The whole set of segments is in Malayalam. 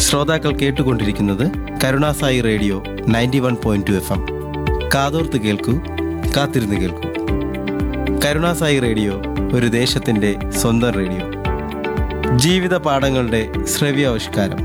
ശ്രോതാക്കൾ കേട്ടുകൊണ്ടിരിക്കുന്നത് Karunasai radio ninety one point two F M കാതോർത്ത് കേൾക്കൂ കാത്തിരുന്ന് കേൾക്കൂ കരുണാസായി റേഡിയോ ഒരു ദേശത്തിൻ്റെ സ്വന്തം റേഡിയോ ജീവിത പാഠങ്ങളുടെ ശ്രവ്യാവിഷ്കാരം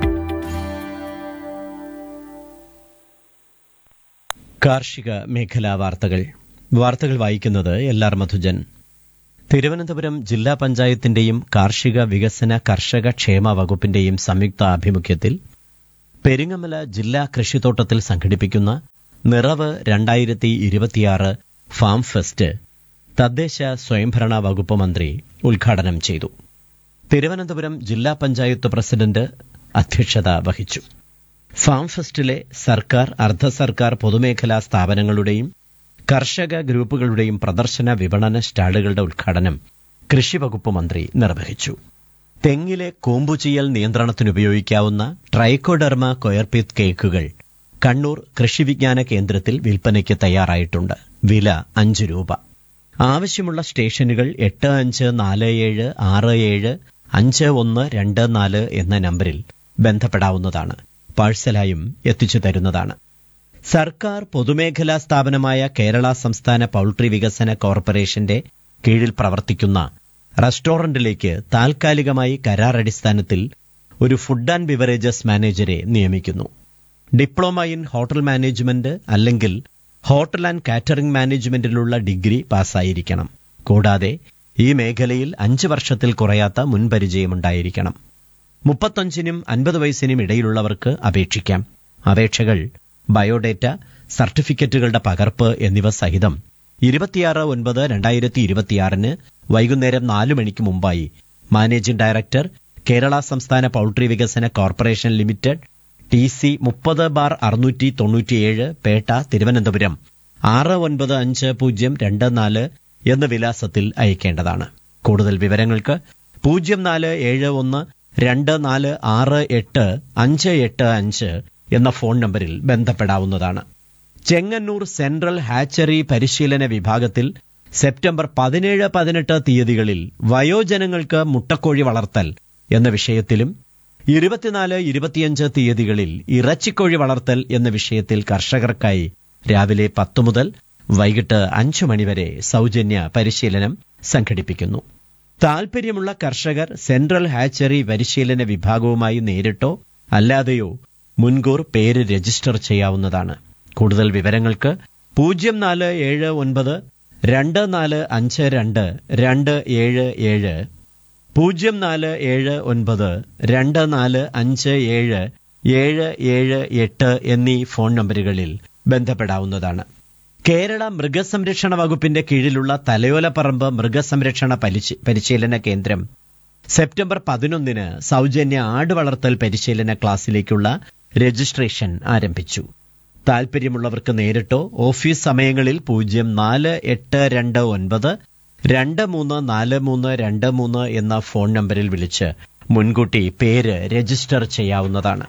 കാർഷിക മേഖലാ വാർത്തകൾ വാർത്തകൾ വായിക്കുന്നത് എൽ ആർ മധുജൻ തിരുവനന്തപുരം ജില്ലാ പഞ്ചായത്തിന്റെയും കാർഷിക വികസന കർഷക ക്ഷേമ വകുപ്പിന്റെയും സംയുക്ത ആഭിമുഖ്യത്തിൽ പെരിങ്ങമല ജില്ലാ കൃഷിത്തോട്ടത്തിൽ സംഘടിപ്പിക്കുന്ന നിറവ് രണ്ടായിരത്തി ഇരുപത്തിയാറ് ഫാം ഫെസ്റ്റ് തദ്ദേശ സ്വയംഭരണ വകുപ്പ് മന്ത്രി ഉദ്ഘാടനം ചെയ്തു തിരുവനന്തപുരം ജില്ലാ പഞ്ചായത്ത് പ്രസിഡന്റ് അധ്യക്ഷത വഹിച്ചു ഫാം ഫെസ്റ്റിലെ സർക്കാർ അർദ്ധ സർക്കാർ പൊതുമേഖലാ സ്ഥാപനങ്ങളുടെയും കർഷക ഗ്രൂപ്പുകളുടെയും പ്രദർശന വിപണന സ്റ്റാളുകളുടെ ഉദ്ഘാടനം കൃഷിവകുപ്പ് മന്ത്രി നിർവഹിച്ചു തെങ്ങിലെ കൂമ്പുചീയൽ നിയന്ത്രണത്തിനുപയോഗിക്കാവുന്ന ട്രൈക്കോഡെർമ കൊയർപിത് കേക്കുകൾ കണ്ണൂർ കൃഷിവിജ്ഞാന കേന്ദ്രത്തിൽ വിൽപ്പനയ്ക്ക് തയ്യാറായിട്ടുണ്ട് വില അഞ്ച് രൂപ ആവശ്യമുള്ള സ്റ്റേഷനുകൾ എട്ട് അഞ്ച് നാല് ഏഴ് ആറ് ഏഴ് അഞ്ച് ഒന്ന് രണ്ട് നാല് എന്ന നമ്പറിൽ ബന്ധപ്പെടാവുന്നതാണ് പാഴ്സലായും എത്തിച്ചു തരുന്നതാണ് സർക്കാർ പൊതുമേഖലാ സ്ഥാപനമായ കേരള സംസ്ഥാന പൌൾട്രി വികസന കോർപ്പറേഷന്റെ കീഴിൽ പ്രവർത്തിക്കുന്ന റെസ്റ്റോറന്റിലേക്ക് താൽക്കാലികമായി കരാർ അടിസ്ഥാനത്തിൽ ഒരു ഫുഡ് ആൻഡ് ബിവറേജസ് മാനേജരെ നിയമിക്കുന്നു ഡിപ്ലോമ ഇൻ ഹോട്ടൽ മാനേജ്മെന്റ് അല്ലെങ്കിൽ ഹോട്ടൽ ആൻഡ് കാറ്ററിംഗ് മാനേജ്മെന്റിലുള്ള ഡിഗ്രി പാസ്സായിരിക്കണം കൂടാതെ ഈ മേഖലയിൽ അഞ്ച് വർഷത്തിൽ കുറയാത്ത മുൻപരിചയമുണ്ടായിരിക്കണം മുപ്പത്തഞ്ചിനും അൻപത് വയസ്സിനും ഇടയിലുള്ളവർക്ക് അപേക്ഷിക്കാം അപേക്ഷകൾ ബയോഡേറ്റ സർട്ടിഫിക്കറ്റുകളുടെ പകർപ്പ് എന്നിവ സഹിതം ഇരുപത്തിയാറ് ഒൻപത് രണ്ടായിരത്തി ഇരുപത്തിയാറിന് വൈകുന്നേരം നാലു മണിക്ക് മുമ്പായി മാനേജിംഗ് ഡയറക്ടർ കേരള സംസ്ഥാന പൌൾട്രി വികസന കോർപ്പറേഷൻ ലിമിറ്റഡ് ടി സി മുപ്പത് ബാർ അറുന്നൂറ്റി തൊണ്ണൂറ്റിയേഴ് പേട്ട തിരുവനന്തപുരം ആറ് ഒൻപത് അഞ്ച് പൂജ്യം രണ്ട് നാല് എന്ന വിലാസത്തിൽ അയക്കേണ്ടതാണ് കൂടുതൽ വിവരങ്ങൾക്ക് പൂജ്യം നാല് ഏഴ് ഒന്ന് രണ്ട് നാല് ആറ് എട്ട് അഞ്ച് എട്ട് അഞ്ച് എന്ന ഫോൺ നമ്പറിൽ ബന്ധപ്പെടാവുന്നതാണ് ചെങ്ങന്നൂർ സെൻട്രൽ ഹാച്ചറി പരിശീലന വിഭാഗത്തിൽ സെപ്റ്റംബർ പതിനേഴ് പതിനെട്ട് തീയതികളിൽ വയോജനങ്ങൾക്ക് മുട്ടക്കോഴി വളർത്തൽ എന്ന വിഷയത്തിലും ഇരുപത്തിനാല് ഇരുപത്തിയഞ്ച് തീയതികളിൽ ഇറച്ചിക്കോഴി വളർത്തൽ എന്ന വിഷയത്തിൽ കർഷകർക്കായി രാവിലെ പത്ത് മുതൽ വൈകിട്ട് അഞ്ചു മണിവരെ സൗജന്യ പരിശീലനം സംഘടിപ്പിക്കുന്നു താൽപര്യമുള്ള കർഷകർ സെൻട്രൽ ഹാച്ചറി പരിശീലന വിഭാഗവുമായി നേരിട്ടോ അല്ലാതെയോ മുൻകൂർ പേര് രജിസ്റ്റർ ചെയ്യാവുന്നതാണ് കൂടുതൽ വിവരങ്ങൾക്ക് പൂജ്യം നാല് ഏഴ് ഒൻപത് രണ്ട് നാല് അഞ്ച് രണ്ട് രണ്ട് ഏഴ് ഏഴ് പൂജ്യം നാല് ഏഴ് ഒൻപത് രണ്ട് നാല് അഞ്ച് ഏഴ് ഏഴ് ഏഴ് എട്ട് എന്നീ ഫോൺ നമ്പറുകളിൽ ബന്ധപ്പെടാവുന്നതാണ് കേരള മൃഗസംരക്ഷണ വകുപ്പിന്റെ കീഴിലുള്ള തലയോലപ്പറമ്പ് മൃഗസംരക്ഷണ പരിശീ- പരിശീലന കേന്ദ്രം സെപ്റ്റംബർ പതിനൊന്നിന് സൗജന്യ ആട് വളർത്തൽ പരിശീലന ക്ലാസ്സിലേക്കുള്ള രജിസ്ട്രേഷൻ ആരംഭിച്ചു താൽപര്യമുള്ളവർക്ക് നേരിട്ടോ ഓഫീസ് സമയങ്ങളിൽ പൂജ്യം നാല് എട്ട് രണ്ട് ഒൻപത് രണ്ട് മൂന്ന് നാല് മൂന്ന് രണ്ട് മൂന്ന് എന്ന ഫോൺ നമ്പറിൽ വിളിച്ച് മുൻകൂട്ടി പേര് രജിസ്റ്റർ ചെയ്യാവുന്നതാണ്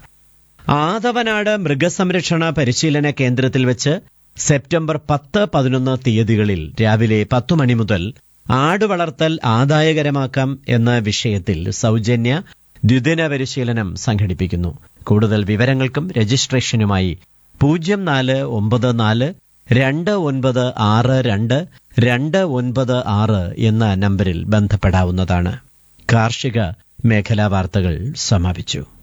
ആദവനാട് മൃഗസംരക്ഷണ പരിശീലന കേന്ദ്രത്തിൽ വെച്ച് സെപ്റ്റംബർ പത്ത് പതിനൊന്ന് തീയതികളിൽ രാവിലെ പത്തു മണി മുതൽ ആട് വളർത്തൽ ആദായകരമാക്കാം എന്ന വിഷയത്തിൽ സൗജന്യ ദ്വിദിന പരിശീലനം സംഘടിപ്പിക്കുന്നു കൂടുതൽ വിവരങ്ങൾക്കും രജിസ്ട്രേഷനുമായി പൂജ്യം നാല് ഒമ്പത് നാല് രണ്ട് ഒൻപത് ആറ് രണ്ട് രണ്ട് ഒൻപത് ആറ് എന്ന നമ്പറിൽ ബന്ധപ്പെടാവുന്നതാണ് കാർഷിക മേഖലാ വാർത്തകൾ സമാപിച്ചു